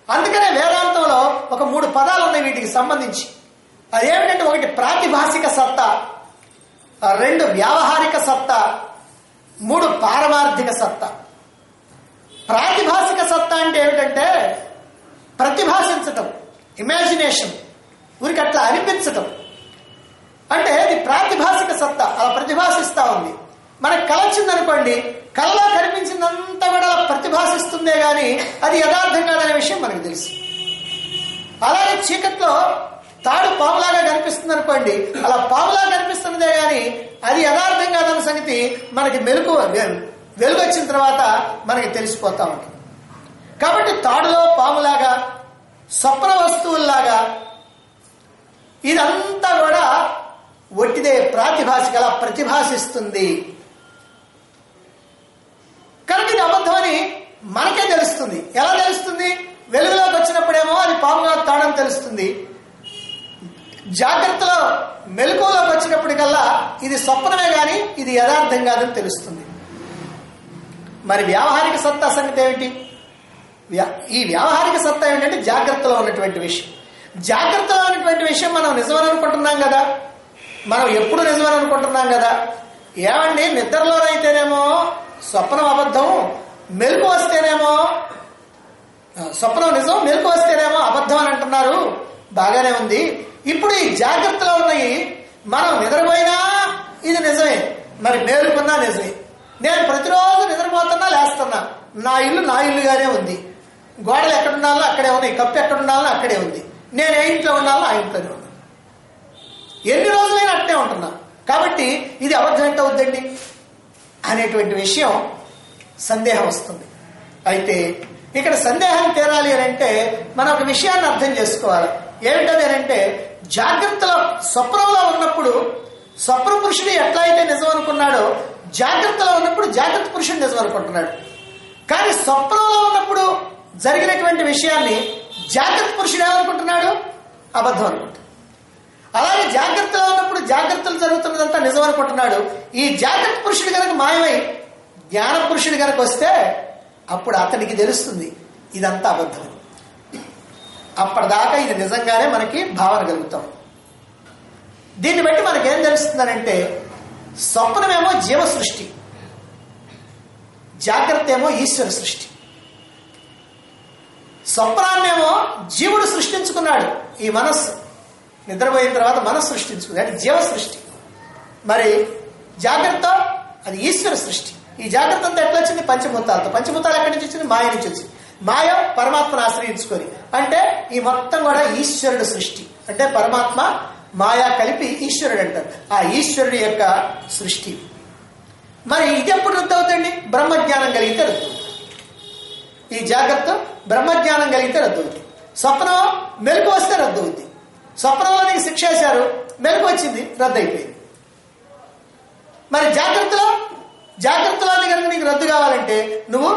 అందుకనే వేదాంతంలో ఒక మూడు పదాలు ఉన్నాయి వీటికి సంబంధించి అదేమిటంటే ఒకటి ప్రాతిభాసిక సత్తా ఆ రెండు వ్యావహారిక సత్తా మూడు పారమార్థిక సత్తా ప్రాతిభాసిక సత్తా అంటే ఏమిటంటే ప్రతిభాసించటం ఇమాజినేషన్ ఊరికి అట్లా అనిపించటం అంటే అది ప్రాతిభాసిక సత్తా అలా ప్రతిభాసిస్తా ఉంది మనకు కళ వచ్చిందనుకోండి కళ్ళలో కనిపించిందంతా కూడా అలా ప్రతిభాసిస్తుందే గాని అది యథార్థం కాదనే విషయం మనకు తెలుసు అలాగే చీకట్లో తాడు పాములాగా కనిపిస్తుంది అనుకోండి అలా పాములా కనిపిస్తున్నదే గాని అది యథార్థం కాదన్న సంగతి మనకి మెలకు వెలుగు వచ్చిన తర్వాత మనకి తెలిసిపోతా ఉంటుంది కాబట్టి తాడులో పాములాగా స్వప్న వస్తువుల్లాగా ఇదంతా కూడా ఒట్టిదే ప్రాతిభాసిక అలా ప్రతిభాసిస్తుంది కనుక ఇది అబద్ధమని మనకే తెలుస్తుంది ఎలా తెలుస్తుంది వెలుగులోకి వచ్చినప్పుడేమో అది పాముగా తాడని తెలుస్తుంది జాగ్రత్తలో మెలకువలోకి వచ్చినప్పటికల్లా ఇది స్వప్నమే గాని ఇది యథార్థం కాదని తెలుస్తుంది మరి వ్యావహారిక సత్తా సంగతి ఏమిటి వ్యా- ఈ వ్యావహారిక సత్తా ఏమిటంటే జాగ్రత్తలో ఉన్నటువంటి విషయం జాగ్రత్తలో ఉన్నటువంటి విషయం మనం నిజమని అనుకుంటున్నాం కదా మనం ఎప్పుడు నిజమని అనుకుంటున్నాం కదా ఏమండి నిద్రలోనైతేనేమో స్వప్నం అబద్ధం మెలకు వస్తేనేమో ఆ, స్వప్నం నిజం మెలకు వస్తేనేమో అబద్ధం అని అంటున్నారు బాగానే ఉంది ఇప్పుడు ఈ జాగ్రత్తలో ఉన్నాయి మనం నిద్రపోయినా ఇది నిజమే మరి మేలుకున్నా నిజమే నేను ప్రతిరోజు నిద్రపోతున్నా లేస్తున్నా నా ఇల్లు నా ఇల్లుగానే ఉంది గోడలు ఎక్కడ ఉండాలో అక్కడే ఉన్నాయి కప్పు ఎక్కడ ఉండాలో అక్కడే ఉంది నేను ఏ ఇంట్లో ఉండాలో ఆ ఇంట్లోనే ఉన్నాను ఎన్ని రోజులైనా అట్టే ఉంటున్నా కాబట్టి ఇది అబద్ధం ఎంత అవుద్దండి అనేటువంటి విషయం సందేహం వస్తుంది అయితే ఇక్కడ సందేహం తీరాలి అని అంటే మనం ఒక విషయాన్ని అర్థం చేసుకోవాలి ఏమిటది అని అంటే జాగ్రత్తలో స్వప్నంలో ఉన్నప్పుడు స్వప్న పురుషుడు ఎట్లా అయితే నిజం అనుకున్నాడో జాగ్రత్తలో ఉన్నప్పుడు జాగ్రత్త పురుషుడు నిజం అనుకుంటున్నాడు కానీ స్వప్నంలో ఉన్నప్పుడు జరిగినటువంటి విషయాన్ని జాగ్రత్త పురుషుడు ఏమనుకుంటున్నాడు అబద్ధం అనుకుంటున్నాడు అలాగే జాగ్రత్తలో ఉన్నప్పుడు జాగ్రత్తలు జరుగుతున్నదంతా నిజం అనుకుంటున్నాడు ఈ జాగ్రత్త పురుషుడు కనుక మాయమై జ్ఞాన పురుషుడు కనుక వస్తే అప్పుడు అతనికి తెలుస్తుంది ఇదంతా అబద్ధం అప్పటిదాకా ఇది నిజంగానే మనకి భావన కలుగుతాం దీన్ని బట్టి మనకేం తెలుస్తుందనంటే స్వప్నమేమో జీవ సృష్టి జాగ్రత్త ఏమో ఈశ్వర సృష్టి స్వప్నాన్నేమో జీవుడు సృష్టించుకున్నాడు ఈ మనస్సు నిద్రపోయిన తర్వాత మనస్సు సృష్టించుకుంది అంటే జీవ సృష్టి మరి జాగ్రత్త అది ఈశ్వర సృష్టి ఈ జాగ్రత్త అంతా ఎట్లా వచ్చింది పంచభూతాలతో పంచభూతాలు ఎక్కడి నుంచి వచ్చింది మాయ నుంచి వచ్చింది మాయ పరమాత్మను ఆశ్రయించుకొని అంటే ఈ మొత్తం కూడా ఈశ్వరుడు సృష్టి అంటే పరమాత్మ మాయా కలిపి ఈశ్వరుడు అంటారు ఆ ఈశ్వరుడి యొక్క సృష్టి మరి ఇది ఎప్పుడు రద్దు అవుతుంది బ్రహ్మజ్ఞానం కలిగితే రద్దు అవుతుంది. ఈ జాగ్రత్త బ్రహ్మజ్ఞానం కలిగితే రద్దు అవుతుంది స్వప్నం మెలకు వస్తే రద్దు అవుతుంది స్వప్నంలో నీకు శిక్ష వేశారు మెలకు వచ్చింది రద్దు అయిపోయింది మరి జాగ్రత్తలో జాగ్రత్తలో కనుక నీకు రద్దు కావాలంటే నువ్వు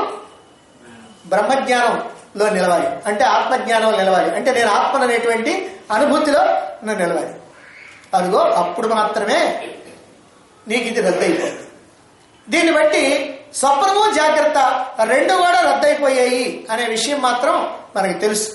బ్రహ్మజ్ఞానంలో నిలవాలి అంటే ఆత్మజ్ఞానం నిలవాలి అంటే నేను ఆత్మను అనేటువంటి అనుభూతిలో నువ్వు నిలవాలి అదిగో అప్పుడు మాత్రమే నీకు ఇది రద్దు అయిపోతుంది దీన్ని బట్టి స్వప్నము జాగ్రత్త రెండు కూడా రద్దయిపోయాయి అనే విషయం మాత్రం మనకి తెలుసు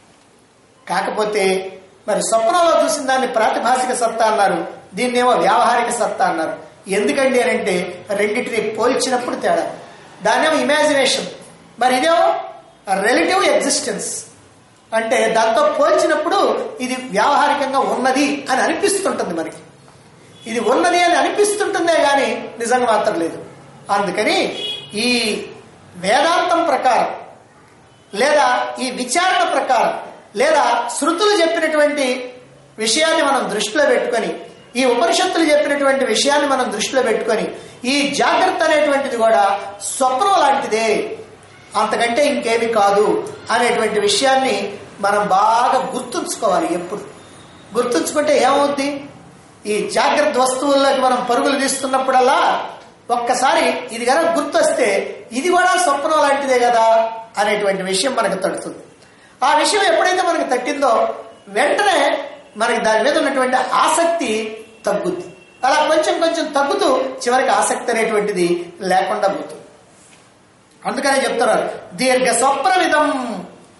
కాకపోతే మరి స్వప్నంలో చూసిన దాన్ని ప్రాతిభాసిక సత్తా అన్నారు దీన్నేమో వ్యావహారిక సత్తా అన్నారు ఎందుకండి అని అంటే రెండింటిని పోల్చినప్పుడు తేడా దాన్నేమో ఇమాజినేషన్ మరి ఇదేమో రిలేటివ్ ఎగ్జిస్టెన్స్ అంటే దాంతో పోల్చినప్పుడు ఇది వ్యావహారికంగా ఉన్నది అని అనిపిస్తుంటుంది మనకి ఇది ఉన్నది అని అనిపిస్తుంటుందే గాని నిజంగా మాత్రం లేదు అందుకని ఈ వేదాంతం ప్రకారం లేదా ఈ విచారణ ప్రకారం లేదా శృతులు చెప్పినటువంటి విషయాన్ని మనం దృష్టిలో పెట్టుకొని ఈ ఉపనిషత్తులు చెప్పినటువంటి విషయాన్ని మనం దృష్టిలో పెట్టుకొని ఈ జాగ్రత్త అనేటువంటిది కూడా స్వప్నం లాంటిదే అంతకంటే ఇంకేమి కాదు అనేటువంటి విషయాన్ని మనం బాగా గుర్తుంచుకోవాలి ఎప్పుడు గుర్తుంచుకుంటే ఏమవుద్ది ఈ జాగ్రత్త వస్తువుల్లోకి మనం పరుగులు తీస్తున్నప్పుడల్లా ఒక్కసారి ఇది కనుక గుర్తొస్తే ఇది కూడా స్వప్నం లాంటిదే కదా అనేటువంటి విషయం మనకు తడుతుంది ఆ విషయం ఎప్పుడైతే మనకు తట్టిందో వెంటనే మనకి దాని మీద ఉన్నటువంటి ఆసక్తి తగ్గుద్ది అలా కొంచెం కొంచెం తగ్గుతూ చివరికి ఆసక్తి అనేటువంటిది లేకుండా పోతుంది అందుకనే చెప్తున్నారు దీర్ఘ స్వప్నమిదం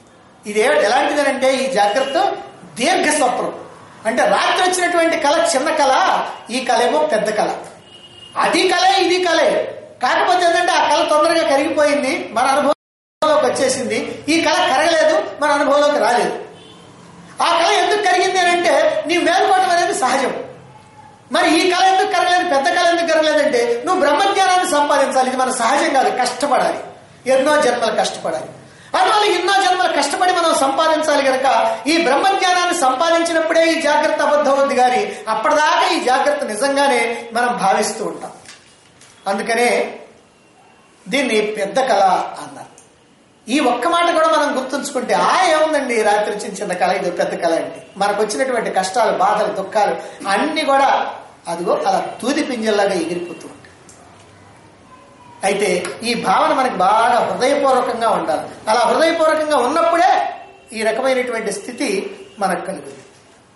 ఇది ఏ- ఎలాంటిదనంటే ఈ జాగ్రత్త దీర్ఘ స్వప్నం అంటే రాత్రి వచ్చినటువంటి కళ చిన్న కళ ఈ కళ ఏమో పెద్ద కళ అది కళే ఇది కళే కాకపోతే ఏంటంటే ఆ కళ తొందరగా కరిగిపోయింది మన అనుభవంలోకి వచ్చేసింది ఈ కళ కరగలేదు మన అనుభవంలోకి రాలేదు ఆ కళ ఎందుకు కరిగింది అని అంటే నీ మేల్కోవటం అనేది సహజం మరి ఈ కళ ఎందుకు కరగలేదు పెద్ద కళ ఎందుకు కరగలేదంటే నువ్వు బ్రహ్మజ్ఞానాన్ని సంపాదించాలి ఇది మన సహజం కాదు కష్టపడాలి ఎన్నో జన్మలు కష్టపడాలి అందువల్ల ఎన్నో జన్మలు కష్టపడి మనం సంపాదించాలి కనుక ఈ బ్రహ్మజ్ఞానాన్ని సంపాదించినప్పుడే ఈ జాగ్రత్త అబద్ధం ఉంది కానీ అప్పటిదాకా ఈ జాగ్రత్త నిజంగానే మనం భావిస్తూ ఉంటాం అందుకనే దీన్ని పెద్ద కళ అన్నారు ఈ ఒక్క మాట కూడా మనం గుర్తుంచుకుంటే ఆ ఏముందండి రాత్రి వచ్చిన చిన్న కళ ఇది పెద్ద కళ అంటే మనకు వచ్చినటువంటి కష్టాలు బాధలు దుఃఖాలు అన్ని కూడా అదిగో అలా తూది పింజల్లాగా ఎగిరిపోతూ ఉంటాయి అయితే ఈ భావన మనకి బాగా హృదయపూర్వకంగా ఉండాలి అలా హృదయపూర్వకంగా ఉన్నప్పుడే ఈ రకమైనటువంటి స్థితి మనకు కలుగుతుంది